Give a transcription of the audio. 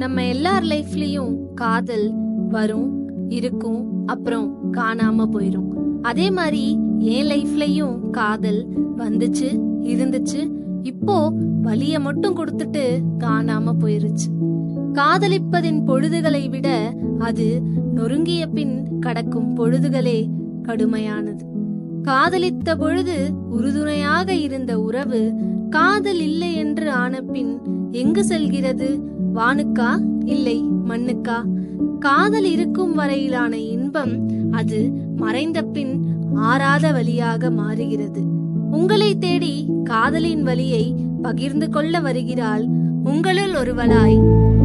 நம்ம எல்லார் லைஃப்லயும் காதல் வரும் இருக்கும் அப்புறம் காணாம போயிரும் அதே மாதிரி என் லைஃப்லயும் காதல் வந்துச்சு இருந்துச்சு இப்போ வலிய மட்டும் கொடுத்துட்டு காணாம போயிருச்சு காதலிப்பதின் பொழுதுகளை விட அது நொறுங்கிய பின் கடக்கும் பொழுதுகளே கடுமையானது காதலித்த பொழுது உறுதுணையாக இருந்த உறவு காதல் இல்லை என்று ஆன பின் எங்கு செல்கிறது வானுக்கா இல்லை மண்ணுக்கா காதல் இருக்கும் வரையிலான இன்பம் அது மறைந்த பின் ஆறாத வழியாக மாறுகிறது உங்களை தேடி காதலின் வழியை பகிர்ந்து கொள்ள வருகிறாள் உங்களுள் ஒருவளாய்